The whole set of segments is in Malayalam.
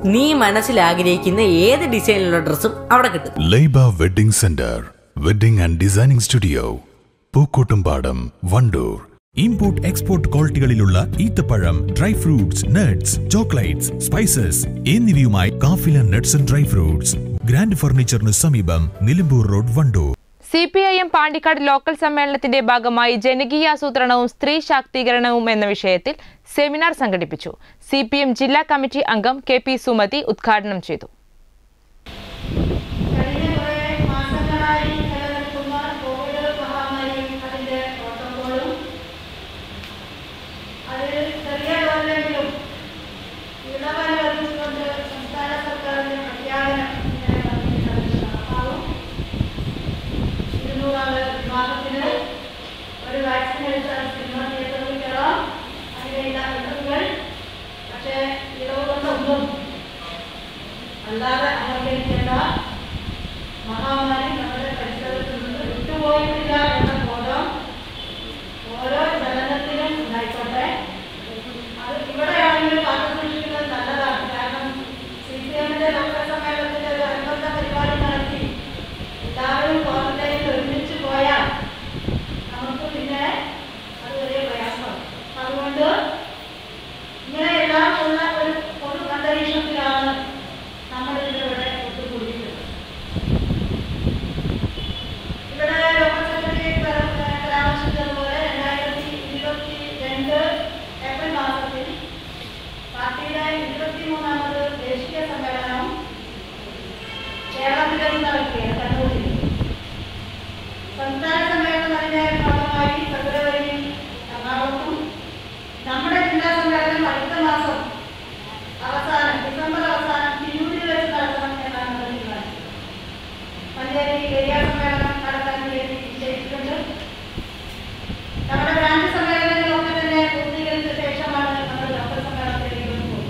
നീ മനസ്സിൽ ആഗ്രഹിക്കുന്ന ഏത് ഡിസൈനിലുള്ള ഡ്രസ്സും അവിടെ കിട്ടും Laiba wedding centre wedding and designing studio Pookkottumpadam Wandoor import export ക്വാളിറ്റികളിലുള്ള ഈത്തപ്പഴം dry fruits nuts chocolates spices എന്നിവയുമായി Kafila nuts and dry fruits grand ഫർണിച്ചറിന് സമീപം Nilambur road Wandoor C P I M Pandikkad local സമ്മേളനത്തിന്റെ ഭാഗമായി ജനകീയാസൂത്രണവും സ്ത്രീ ശാക്തീകരണവും എന്ന വിഷയത്തിൽ സെമിനാർ സംഘടിപ്പിച്ചു സി പി എം ജില്ലാ കമ്മിറ്റി അംഗം കെ പി സുമതി ഉദ്ഘാടനം ചെയ്തു കഴിഞ്ഞ കുറേ മാസങ്ങളായി നിലനിൽക്കുന്ന കോവിഡ് മഹാമാരിയും അതിൻ്റെ പ്രോട്ടോക്കോളും അതിൽ ചെറിയ തോതിലെങ്കിലും ഇളവ് അനുവദിച്ചുകൊണ്ട് സംസ്ഥാന സർക്കാരിന്റെ പ്രഖ്യാപനം ഇങ്ങനെ നടത്തിയിട്ടുള്ളത് നടപ്പാവും ഇരുന്നൂറാം വിഭാഗത്തിന് ഒരു വാക്സിൻ എടുത്താൽ സിനിമ തിയേറ്ററിൽ കയറാം അതിനുള്ള ഇളവുകൾ പക്ഷേ ഇളവ് കൊണ്ടൊന്നും അല്ലാതെ അലങ്കരിക്കേണ്ട മഹാമാരി നമ്മുടെ പരിസരത്ത് നിന്ന് വിട്ടുപോയിട്ടില്ല എന്ന ബോധം ഓരോ ജനനത്തിനും ഉണ്ടായിക്കോട്ടെ അത് ഇവിടെയാണെങ്കിലും കാത്തു സൂക്ഷിക്കുന്നത് നല്ലതാണ് കാരണം സി പി എമ്മിന്റെ ലോക്കൽ സമ്മേളനത്തിന്റെ ഒരു അനുബന്ധ പരിപാടി നടത്തി എല്ലാവരും ക്വാറന്റൈനിൽ ഒരുമിച്ച് പോയാൽ നമുക്ക് പിന്നെ അത് വലിയ പ്രയാസമാണ് അതുകൊണ്ട് ഇങ്ങനെയെല്ലാം ഉള്ള ഒരു പൊതു അന്തരീക്ഷത്തിലാണ് നമ്മൾ ഇതിലൂടെ ഒത്തുകൂടിയിട്ടുള്ളത് ഇവിടെ ലോക്കൽ സെക്രട്ടറി പരാമർശിച്ചതുപോലെ രണ്ടായിരത്തി ഇരുപത്തി രണ്ട് ഏപ്രിൽ മാസത്തിൽ പാർട്ടിയുടെ ഇരുപത്തിമൂന്നാമത് ദേശീയ സമ്മേളനം കേരളത്തിൽ നടക്കുകയാണ് കണ്ണൂരിൽ സംസ്ഥാന സമ്മേളനം അതിന്റെ ഭാഗമായി ഫെബ്രുവരിയിൽ എറണാകുളത്തും നമ്മുടെ ജില്ലാ സമ്മേളനം അടുത്ത മാസം അവസാനം ഡിസംബർ അവസാനം തിരൂരിൽ വെച്ച് നടത്തണം എന്നാണ് നമ്മൾ തീരുമാനിച്ചത് മഞ്ചേരി ഏരിയ സമ്മേളനം നടത്താൻ വേണ്ടി നിശ്ചയിച്ചിട്ടുണ്ട് നമ്മുടെ ബ്രാഞ്ച് സമ്മേളനങ്ങളൊക്കെ തന്നെ പൂർത്തീകരിച്ച ശേഷമാണ് നമ്മൾ ലോക്കൽ സമ്മേളനത്തിലേക്ക് പോകുന്നത്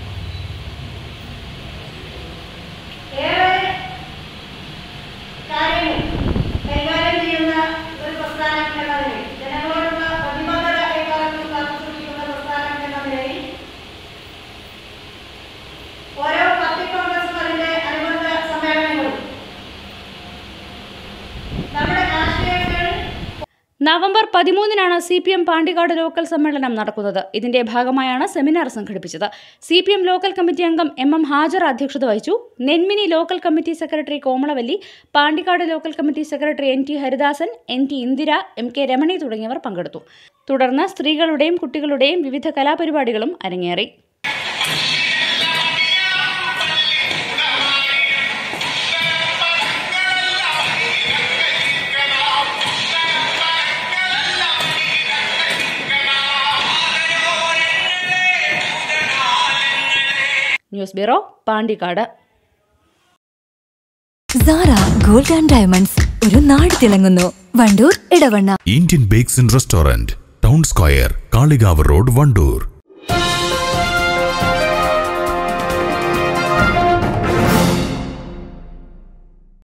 ഏറെ കാര്യങ്ങൾ കൈകാര്യം ചെയ്യുന്ന ഒരു പ്രസ്ഥാനം എന്ന നിലയിൽ ജനങ്ങളോടുള്ള പ്രതിബദ്ധത കൈകാര്യം കാത്തുസൂക്ഷിക്കുന്ന പ്രസ്ഥാനം എന്ന നിലയിൽ ഓരോ പാർട്ടി കോൺഗ്രസും അതിന്റെ അനുബന്ധ സമ്മേളനങ്ങളും നമ്മുടെ ആശയങ്ങൾ നവംബർ പതിമൂന്നിനാണ് C P M Pandikkad local സമ്മേളനം നടക്കുന്നത് ഇതിന്റെ ഭാഗമായാണ് സെമിനാർ സംഘടിപ്പിച്ചത് C P M local committee അംഗം എം എം ഹാജർ അധ്യക്ഷത വഹിച്ചു Nenmini local committee secretary Komalavalli Pandikkad local committee secretary N T Haridasan N T Indira M K Ramani തുടങ്ങിയവർ പങ്കെടുത്തു തുടർന്ന് സ്ത്രീകളുടെയും കുട്ടികളുടെയും വിവിധ കലാപരിപാടികളും അരങ്ങേറി news bureau Pandikkad Sara gold and diamonds ഒരു നാട് തിളങ്ങുന്നു Wandoor Edavanna Indian bakes and restaurant town square Kalikavu road Wandoor